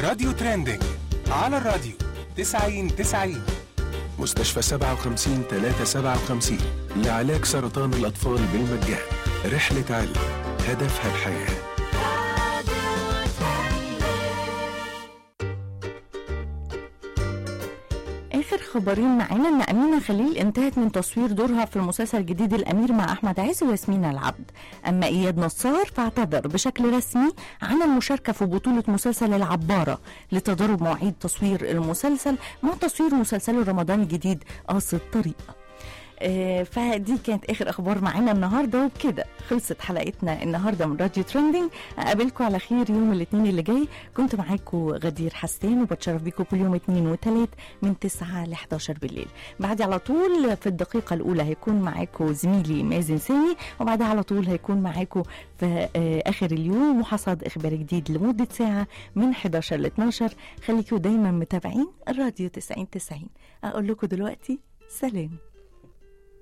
راديو ترندنج على الراديو 90 90 مستشفى 57 357 لعلاج سرطان الأطفال بالمجان رحلة علم هدفها الحياه اخر خبرين معانا ان امينه خليل انتهت من تصوير دورها في المسلسل الجديد الامير مع احمد عز وياسمين العبد اما اياد نصار فاعتذر بشكل رسمي عن المشاركه في بطوله مسلسل العباره لتضارب مواعيد تصوير المسلسل مع تصوير مسلسله الرمضاني الجديد قاصد طريق آه، فدي كانت اخر اخبار معانا النهارده وبكده خلصت حلقتنا النهارده من راديو ترندنج اقابلكم على خير يوم الاثنين اللي جاي كنت معاكم غدير حسان وبتشرف بيكم كل يوم اثنين وثلاث من 9 ل 11 بالليل بعد على طول في الدقيقه الاولى هيكون معاكم زميلي مازن سامي وبعدها على طول هيكون معاكم في آه، اخر اليوم وحصاد اخبار جديد لمده ساعه من 11 ل 12 خليكم دايما متابعين الراديو 90 90 اقول لكم دلوقتي سلام